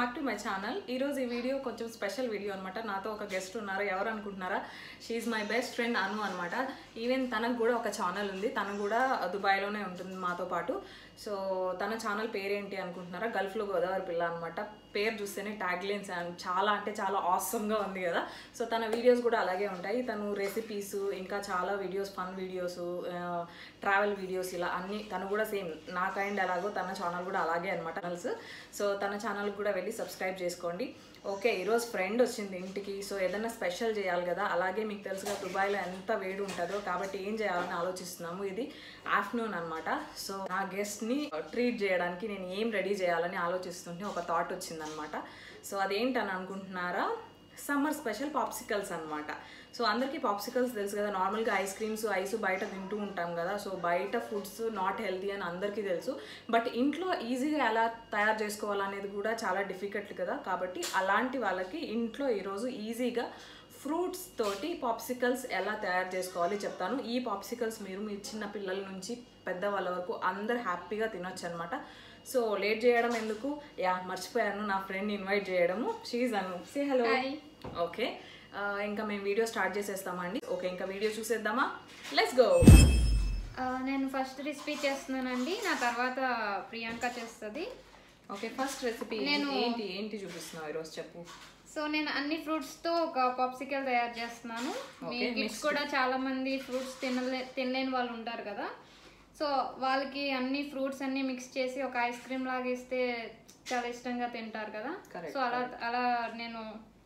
Back to my channel ఈరోజు ఈ video కొంచెం స్పెషల్ వీడియో అనమాట నాతో ఒక గెస్ట్ ఉన్నారు ఎవరు అనుకుంటున్నారా she's my best friend Anu అనమాట ఈవెన్ తనకు కూడా ఒక ఛానల్ ఉంది తను కూడా దుబాయ్లోనే ఉంటుంది మాతో పాటు సో తన ఛానల్ పేరేంటి అనుకుంటున్నారా గల్ఫ్లో గోదావరి పిల్ల అనమాట పేరు చూస్తేనే ట్యాగ్ లైన్స్ చాలా అంటే చాలా ఆసమ్గా ఉంది కదా సో తన వీడియోస్ కూడా అలాగే ఉంటాయి తను రెసిపీస్ ఇంకా చాలా videos fun videos travel videos ఇలా అన్ని తను కూడా సేమ్ నా కైండ్ ఎలాగో తన ఛానల్ కూడా అలాగే అనమాట ఛానల్స్ సో తన ఛానల్ కూడా వెళ్ళి సబ్స్క్రైబ్ చేసుకోండి ఓకే ఈరోజు ఫ్రెండ్ వచ్చింది ఇంటికి సో ఏదైనా స్పెషల్ చేయాలి కదా అలాగే మీకు తెలుసుగా దుబాయ్లో ఎంత వేడి ఉంటుందో కాబట్టి ఏం చేయాలని ఆలోచిస్తున్నాము ఇది ఆఫ్టర్నూన్ అనమాట సో నా గెస్ట్ని ట్రీట్ చేయడానికి నేను ఏం రెడీ చేయాలని ఆలోచిస్తుంటే ఒక థాట్ వచ్చిందనమాట సో అదేంటని అనుకుంటున్నారా సమ్మర్ స్పెషల్ పాప్సికల్స్ అనమాట సో అందరికీ పాప్సికల్స్ తెలుసు కదా నార్మల్గా ఐస్ క్రీమ్స్ ఐస్ బయట తింటూ ఉంటాం కదా సో బయట ఫుడ్స్ నాట్ హెల్తీ అని అందరికీ తెలుసు బట్ ఇంట్లో ఈజీగా ఎలా తయారు చేసుకోవాలనేది కూడా చాలా డిఫికల్ట్ కదా కాబట్టి అలాంటి వాళ్ళకి ఇంట్లో ఈరోజు ఈజీగా ఫ్రూట్స్ తోటి పాప్సికల్స్ ఎలా తయారు చేసుకోవాలి చెప్తాను ఈ పాప్సికల్స్ మీరు మీ చిన్న పిల్లల నుంచి పెద్దవాళ్ళ వరకు అందరు హ్యాపీగా తినొచ్చు అనమాట సో లేట్ చేయడం ఎందుకు యా మర్చిపోయాను నా ఫ్రెండ్ ఇన్వైట్ చేయడము she's Anu say hello okay ఇంకా మేము వీడియో స్టార్ట్ చేసేస్తామండి ఓకే ఇంకా వీడియో చూసేద్దామా లెట్స్ గో ఆ, నేను ఫస్ట్ రెసిపీ చేస్తున్నానండి నా తర్వాత ప్రియాంక చేస్తుంది ఓకే ఫస్ట్ రెసిపీ ఏంటి ఏంటి చూపిస్తున్నావు ఈరోజు చెప్పు సో నేను అన్ని ఫ్రూట్స్ తో ఒక పాప్సికల్ తయారు చేస్తున్నాను మీ కిడ్స్ కూడా చాలా మంది ఫ్రూట్స్ తినలే తినలేని వాళ్ళు ఉంటారు కదా సో వాళ్ళకి అన్ని ఫ్రూట్స్ అన్ని మిక్స్ చేసి ఒక ఐస్ క్రీమ్ లాగా ఇస్తే చాలా ఇష్టంగా తింటారు కదా Correct, సో అలా అలా నేను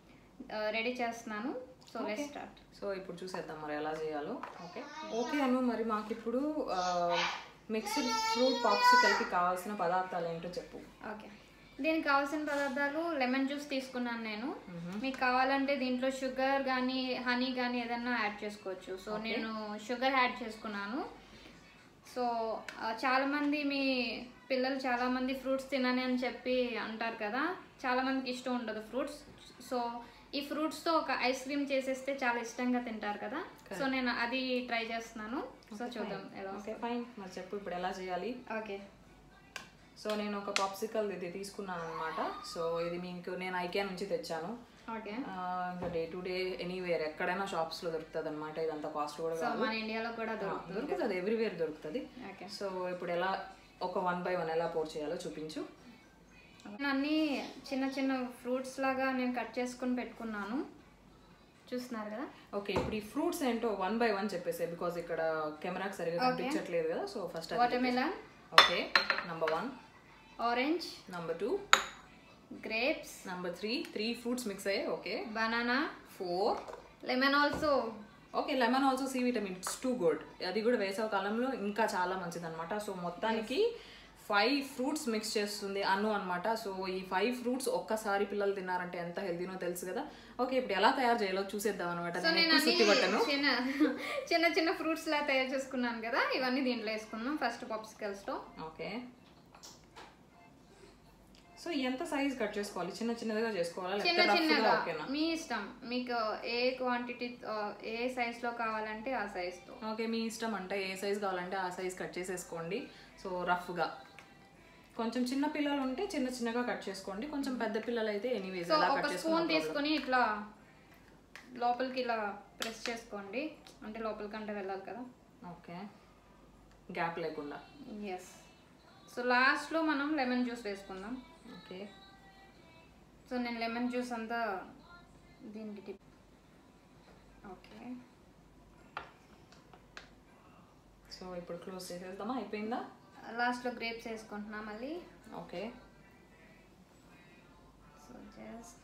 రెడీ చేస్తున్నాను సో లెట్ స్టార్ట్ సో ఇప్పుడు చూసేద్దాం మరి ఎలా చేయాలో ఓకే ఓకే అను మరి మాకు ఇప్పుడు మిక్స్డ్ ఫ్రూట్ పాప్సికల్కి కావాల్సిన పదార్థాలు ఏంటో చెప్పు ఓకే దీనికి కావాల్సిన పదార్థాలు లెమన్ జ్యూస్ తీసుకున్నాను నేను మీకు కావాలంటే దీంట్లో షుగర్ కానీ హనీ కానీ ఏదన్నా యాడ్ చేసుకోవచ్చు సో నేను షుగర్ యాడ్ చేసుకున్నాను సో ఆ, చాలా మంది మీ పిల్లలు చాలా మంది ఫ్రూట్స్ తినని అని చెప్పి అంటారు కదా చాలా మందికి ఇష్టం ఉండదు ఫ్రూట్స్ సో ఈ ఫ్రూట్స్ తో ఒక ఐస్ క్రీమ్ చేసేస్తే చాలా ఇష్టంగా తింటారు కదా సో నేను అది ట్రై చేస్తున్నాను సో చూద్దాం ఎలా ఓకే ఫైన్ మరి చెప్పు ఇప్పుడు ఎలా చేయాలి ఓకే సో నేను ఒక పాప్సికల్ ఇది తీసుకున్నాను అనమాట సో ఇది మీకు నేను ఐకియా నుంచి తెచ్చాను ఓకే ఆ, ఇంకా డే టు డే ఎనీవేర్ ఎక్కడైనా షాప్స్లో దొరుకుతుంది అనమాట ఇదంతా కాస్ట్ కూడా సో కాదు మన ఇండియాలో కూడా దొరుకుతుంది దొరుకుతుంది ఎవ్రీవేర్ దొరుకుతుంది ఓకే సో ఇప్పుడు ఎలా ఒక వన్ బై వన్ ఎలా పోర్ చేయాలో చూపించు నేను అన్ని చిన్న చిన్న ఫ్రూట్స్ లాగా నేను కట్ చేసుకుని పెట్టుకున్నాను చూస్తున్నారు కదా ఓకే ఇప్పుడు ఈ ఫ్రూట్స్ ఏంటో వన్ బై వన్ చెప్పేసి బికాజ్ ఇక్కడ కెమెరాకి సరిగా కనిపించట్లేదు కదా so first watermelon okay number one orange number two grapes number three three fruits mix అయ్యాయి okay banana four lemon also okay lemon also C vitamin it's too good అది కూడా వేసవ కాలంలో ఇంకా చాలా మంచిది అనమాట సో మొత్తానికి ఫైవ్ ఫ్రూట్స్ మిక్స్ చేస్తుంది అన్ను అనమాట సో ఈ ఫైవ్ ఫ్రూట్స్ ఒక్కసారి పిల్లలు తిన్నారంటే ఎంత హెల్దీనో తెలుసు కదా ఓకే ఇప్పుడు ఎలా తయారు చేయాలో చూసేద్దాం అనమాట సో నేను నేను ఎక్కువ సుత్తి పట్టను అన్ని చిన్న చిన్న చిన్న ఫ్రూట్స్ లా తయారు చేసుకున్నాను కదా ఇవన్నీ దీంట్లో వేసుకుందాం ఫస్ట్ పాప్సికల్స్ తో ఓకే సో ఎంత సైజ్ కట్ చేసుకోవాలి చిన్న చిన్నదిగా చేసుకోవాలా చిన్న లేకపోతే రఫ్గా చిన్నగా ఓకేనా మీ ఇష్టం మీకు ఏ క్వాంటిటీ ఏ సైజ్ లో కావాలంటే ఆ సైజ్ తో ఓకే మీ ఇష్టం అంటే ఏ సైజ్ కావాలంటే ఆ సైజ్ కట్ చేసేసుకోండి సో రఫ్గా కొంచెం చిన్న పిల్లలు ఉంటే చిన్న చిన్నగా కట్ చేసుకోండి కొంచెం పెద్ద పిల్లలు అయితే ఎనీవేస్ సో ఎలా ఒక కట్ స్పూన్ చేసుకోవాలి తీసుకొని ఇట్లా లోపలికి ఇలా ప్రెస్ చేసుకోండి అంటే లోపలికంటే వెళ్ళాలి కదా ఓకే గ్యాప్ లేకుండా ఎస్ సో లాస్ట్లో మనం లెమన్ జ్యూస్ వేసుకుందాం ఓకే సో నేను లెమన్ జ్యూస్ అంతా దీనికి టిప్ ఓకే సో ఇప్పుడు క్లోజ్ చేసేద్దామా అయిపోయిందా లాస్ట్లో గ్రేప్స్ వేసుకుంటున్నా మళ్ళీ okay so just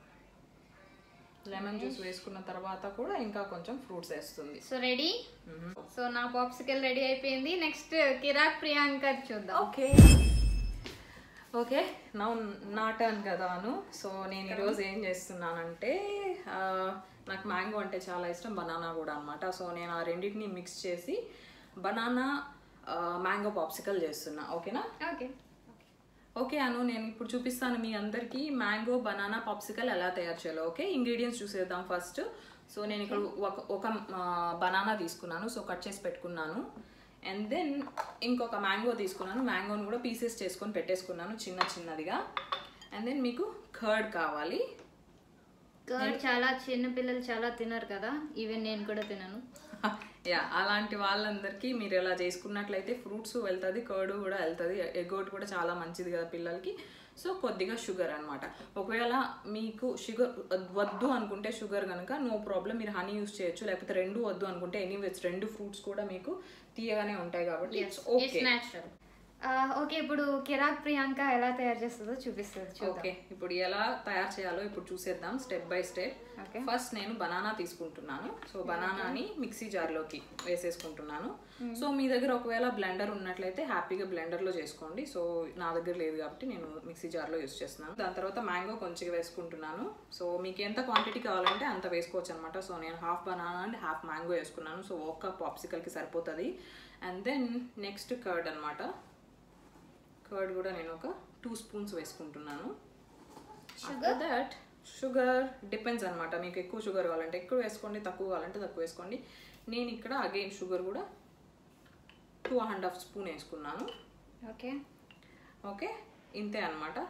lemon juice వేసుకున్న తర్వాత కూడా ఇంకా కొంచెం ఫ్రూట్స్ వేస్తుంది సో రెడీ సో నా పాప్సికల్ రెడీ అయిపోయింది నెక్స్ట్ కిరాక్ ప్రియాంక చూద్దాం ఓకే ఓకే నా నా టర్న్ కదా అను సో నేను ఈరోజు ఏం చేస్తున్నానంటే ఆ, నాకు మ్యాంగో అంటే చాలా ఇష్టం బనానా కూడా అనమాట సో నేను ఆ రెండింటిని మిక్స్ చేసి బనానా మ్యాంగో పాప్సికల్ చేస్తున్నా ఓకేనా ఓకే ఓకే అను నేను ఇప్పుడు చూపిస్తాను మీ అందరికీ మ్యాంగో బనానా పాప్సికల్ ఎలా తయారు చేయాలో ఓకే ఇంగ్రీడియంట్స్ చూసేద్దాం ఫస్ట్ సో నేను ఇక్కడ ఒక ఒక బనానా తీసుకున్నాను సో కట్ చేసి పెట్టుకున్నాను అండ్ దెన్ ఇంకొక మ్యాంగో తీసుకున్నాను మ్యాంగోని కూడా పీసెస్ చేసుకొని పెట్టేసుకున్నాను చిన్న చిన్నదిగా అండ్ దెన్ మీకు కర్డ్ కావాలి కర్డ్ చాలా చిన్న పిల్లలు చాలా తినరు కదా ఈవెన్ నేను కూడా తినను యా అలాంటి వాళ్ళందరికీ మీరు ఎలా చేసుకున్నట్లయితే ఫ్రూట్స్ వెళ్తుంది కర్డ్ కూడా వెళ్తుంది ఎగ్గోట్ కూడా చాలా మంచిది కదా పిల్లలకి సో కొద్దిగా షుగర్ అన్నమాట ఒకవేళ మీకు షుగర్ వద్దు అనుకుంటే షుగర్ కనుక నో ప్రాబ్లం మీరు హనీ యూస్ చేయొచ్చు లేకపోతే రెండు వద్దు అనుకుంటే ఎనీవేస్ రెండు ఫ్రూట్స్ కూడా మీకు తీయగానే ఉంటాయి కాబట్టి it's okay it's natural okay ఇప్పుడు కిరాక్ ప్రియాంక ఎలా తయారు చేస్తుందో చూపిస్తుంది చూద్దాం ఓకే ఇప్పుడు ఎలా తయారు చేయాలో ఇప్పుడు చూసేద్దాం step by step Okay. First నేను బనానా తీసుకుంటున్నాను సో బనానాని మిక్సీ జార్లోకి వేసేసుకుంటున్నాను సో మీ దగ్గర ఒకవేళ బ్లెండర్ ఉన్నట్లయితే హ్యాపీగా బ్లెండర్లో చేసుకోండి సో నా దగ్గర లేదు కాబట్టి నేను మిక్సీ జార్లో యూస్ చేస్తున్నాను దాని తర్వాత మ్యాంగో కొంచెం వేసుకుంటున్నాను సో మీకు ఎంత క్వాంటిటీ కావాలంటే అంత వేసుకోవచ్చు అనమాట సో నేను half banana and half mango వేసుకున్నాను సో ఒక్క పాప్సికల్కి సరిపోతుంది అండ్ దెన్ నెక్స్ట్ కర్డ్ అనమాట కర్డ్ కూడా నేను ఒక టూ స్పూన్స్ వేసుకుంటున్నాను ఆఫ్టర్ దట్ షుగర్ డిపెండ్స్ అనమాట మీకు ఎక్కువ షుగర్ కావాలంటే ఎక్కువ వేసుకోండి తక్కువ కావాలంటే తక్కువ వేసుకోండి నేను ఇక్కడ అగైన్ షుగర్ కూడా టూ అండ్ హాఫ్ స్పూన్ వేసుకున్నాను ఓకే ఓకే ఇంతే అనమాట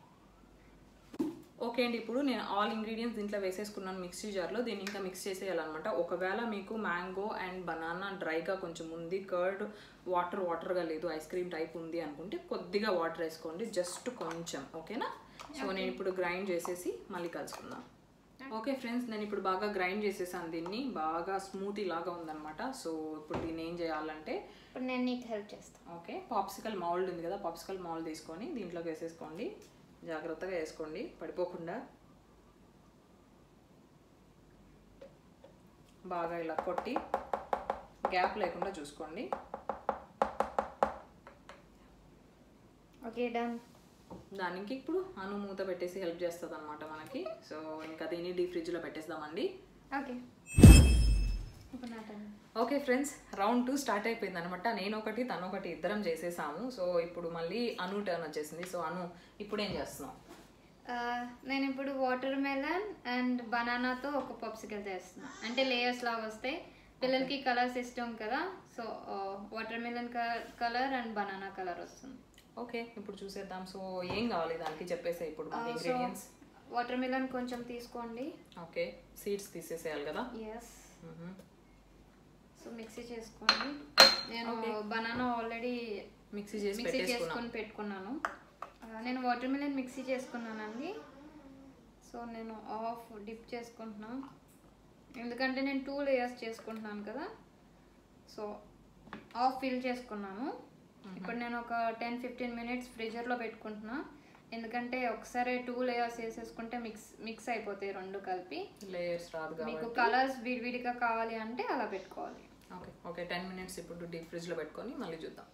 ఓకే అండి ఇప్పుడు నేను ఆల్ ఇంగ్రీడియంట్స్ దీంట్లో వేసేసుకున్నాను మిక్సీ జార్లో దీన్ని ఇంకా మిక్స్ చేసేయాలన్నమాట ఒకవేళ మీకు మ్యాంగో అండ్ బనానా డ్రైగా కొంచెం ఉంది కర్డ్ వాటర్ వాటర్గా లేదు ఐస్ క్రీమ్ టైప్ ఉంది అనుకుంటే కొద్దిగా వాటర్ వేసుకోండి జస్ట్ కొంచెం ఓకేనా సో నేను ఇప్పుడు గ్రైండ్ చేసేసి మళ్ళీ కలుసుకుందాం ఓకే ఫ్రెండ్స్ నేను ఇప్పుడు బాగా గ్రైండ్ చేసేసాను దీన్ని బాగా స్మూతీ లాగా ఉందన్నమాట సో ఇప్పుడు దీన్ని ఏం చేయాలంటే ఇప్పుడు నేను నీకు హెల్ప్ చేస్తాను ఓకే పాప్సికల్ మౌల్డ్ ఉంది కదా పాప్సికల్ మౌల్డ్ తీసుకొని దీంట్లోకి వేసేసుకోండి జాగ్రత్తగా వేసుకోండి పడిపోకుండా బాగా ఇలా కొట్టి గ్యాప్ లేకుండా చూసుకోండి ఓకే డన్ దానికి ఇప్పుడు అను మూత పెట్టేసి హెల్ప్ చేస్తుంది అనమాట మనకి సో ఇంకా దీన్ని డీ ఫ్రిడ్జ్లో పెట్టేద్దామండి ఓకే ఇప్పుడు నా turn. Okay friends round two start అయిపోయింది అనమాట నేను ఒకటి తను ఒకటి ఇద్దరం చేసేసాము సో ఇప్పుడు మళ్ళీ అను టర్న్ వచ్చేసింది సో అను ఇప్పుడు ఏం చేస్తున్నావు ఆ, నేను ఇప్పుడు వాటర్ మెలన్ అండ్ బనానాతో ఒక పప్సికల్ చేస్తున్నాను అంటే లేయర్స్ లాగా వస్తాయి పిల్లలకి కలర్స్ ఇష్టం కదా so watermelon colour and banana colour వస్తుంది ఓకే ఇప్పుడు చూసేద్దాం సో ఏం కావాలి దానికి చెప్పేసే ఇప్పుడు సో ఇంగ్రీడియంట్స్ వాటర్ మెలన్ కొంచెం తీసుకోండి ఓకే సీడ్స్ తీసేసేయాలి కదా ఎస్ మ్మ్. సో మిక్సీ చేసుకోండి నేను బనానా ఆల్రెడీ మిక్సీ చేసి మిక్సీ పెట్టేసుకున్నాం చేసుకొని పెట్టుకున్నాను ఆ, నేను వాటర్ మిలన్ మిక్సీ చేసుకున్నానండి సో నేను ఆఫ్ డిప్ చేసుకుంటున్నాను ఎందుకంటే నేను టూ లేయర్స్ చేసుకుంటున్నాను కదా సో ఆఫ్ ఫిల్ చేసుకున్నాను ఇప్పుడు నేను ఒక టెన్ ఫిఫ్టీన్ మినిట్స్ ఫ్రిజర్లో పెట్టుకుంటున్నా ఎందుకంటే ఒకసారి టూ లేయర్స్ వేసేసుకుంటే మిక్స్ మిక్స్ అయిపోతాయి రెండు కలిపి లేయర్స్ రాదు మీకు కాబట్టి కలర్స్ విడివిడిగా కావాలి అంటే అలా పెట్టుకోవాలి ఓకే ఓకే టెన్ మినిట్స్ ఇప్పుడు డీప్ ఫ్రిడ్జ్లో పెట్టుకొని మళ్ళీ చూద్దాం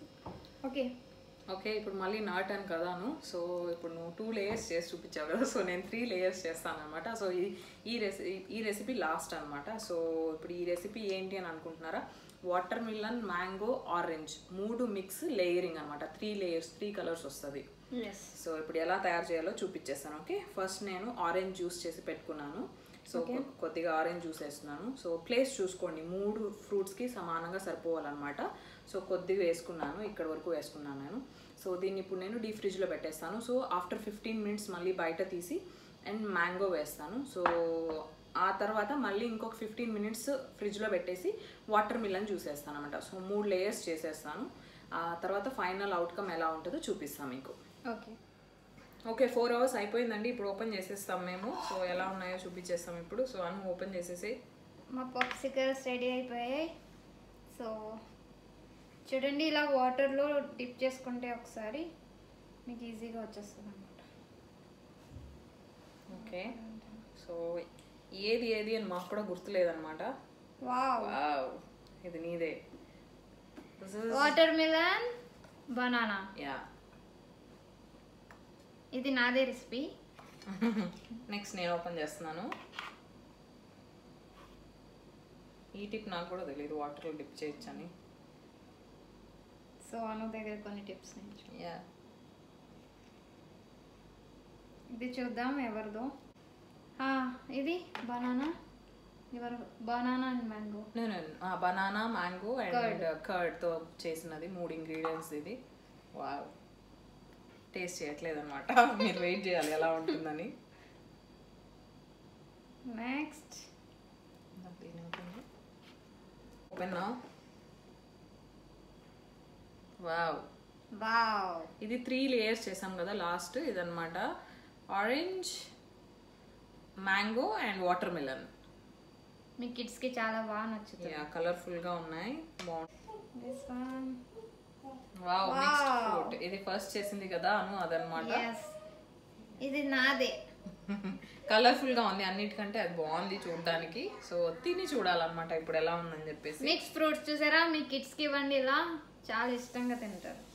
ఓకే ఓకే ఇప్పుడు మళ్ళీ నా టర్న్ కదాను సో ఇప్పుడు నువ్వు టూ లేయర్స్ చేసి చూపించావు కదా సో నేను త్రీ లేయర్స్ చేస్తాను అనమాట సో ఈ ఈ రెసిపీ ఈ రెసిపీ లాస్ట్ అనమాట సో ఇప్పుడు ఈ రెసిపీ ఏంటి అని అనుకుంటున్నారా వాటర్ మిలన్ మ్యాంగో ఆరెంజ్ మూడు మిక్స్ లేయరింగ్ అనమాట త్రీ లేయర్స్ త్రీ కలర్స్ వస్తుంది ఎస్ సో ఇప్పుడు ఎలా తయారు చేయాలో చూపించేస్తాను ఓకే ఫస్ట్ నేను ఆరెంజ్ జ్యూస్ చేసి పెట్టుకున్నాను సో కొ- కొద్దిగా ఆరెంజ్ జ్యూస్ వేస్తున్నాను సో ప్లేస్ చూసుకోండి మూడు ఫ్రూట్స్కి సమానంగా సరిపోవాలన్నమాట సో కొద్దిగా వేసుకున్నాను ఇక్కడ వరకు వేసుకున్నాను నేను సో దీన్ని ఇప్పుడు నేను డీ ఫ్రిడ్జ్లో పెట్టేస్తాను సో ఆఫ్టర్ ఫిఫ్టీన్ మినిట్స్ మళ్ళీ బయట తీసి అండ్ మ్యాంగో వేస్తాను సో ఆ తర్వాత మళ్ళీ ఇంకొక ఫిఫ్టీన్ మినిట్స్ ఫ్రిడ్జ్లో పెట్టేసి వాటర్ మిలన్ చూసేస్తాను అనమాట సో మూడు లేయర్స్ చేసేస్తాను ఆ తర్వాత ఫైనల్ అవుట్కమ్ ఎలా ఉంటుందో చూపిస్తాను మీకు ఓకే ఓకే ఫోర్ అవర్స్ అయిపోయిందండి ఇప్పుడు ఓపెన్ చేసేస్తాం మేము సో ఎలా ఉన్నాయో చూపించేస్తాం ఇప్పుడు సో అను ఓపెన్ చేసేసి మా పాప్సికల్స్ రెడీ అయిపోయాయి సో చూడండి ఇలా వాటర్లో డిప్ చేసుకుంటే ఒకసారి మీకు ఈజీగా వచ్చేస్తుంది అనమాట ఓకే సో ఏది ఏది అని మాకు కూడా గుర్తులేదన్నమాట వావ్ వావ్ ఇది నీదే వాటర్ మిలన్ బనానా యా ఇది నాదే రెసిపీ నెక్స్ట్ నేను ఓపెన్ చేస్తున్నాను ఈ టిప్ నాకు కూడా తెలియదు వాటర్లో డిప్ చేయొచ్చని సో అను దగ్గర కొన్ని టిప్స్ నేర్చు యా ఇది చూద్దాం ఎవరిదో ఆ, ఇది బనానా ఎవరు బనానా అండ్ మ్యాంగో నేను బనానా మ్యాంగో అండ్ కర్డ్తో చేసినది మూడు ఇంగ్రీడియంట్స్ ఇది వావ్ టేస్ట్ చేయట్లేదు అనమాట మీరు వెయిట్ చేయాలి ఎలా ఉంటుందని నెక్స్ట్ ఓపెన్ వావ్ వావ్ ఇది త్రీ లేయర్స్ చేసాం కదా లాస్ట్ ఇదన్నమాట orange mango and watermelon మీ కిడ్స్ కి చాలా బాగా నచ్చుతుంది యా కలర్ఫుల్ గా ఉన్నాయి బాగుంది this one wow mixed fruit ఇది ఫస్ట్ చేసింది కదా అను అదనమాట ఎస్ ఇది నాదే కలర్ఫుల్ గా ఉంది అన్నిటికంటే అది బాగుంది చూడడానికి సో తిని చూడాలన్నమాట ఇప్పుడు ఎలా ఉందని చెప్పేసి మిక్స్ ఫ్రూట్స్ చూసారా మీ కిడ్స్ కి ఇవ్వండి ఇలా చాలా ఇష్టంగా తింటారు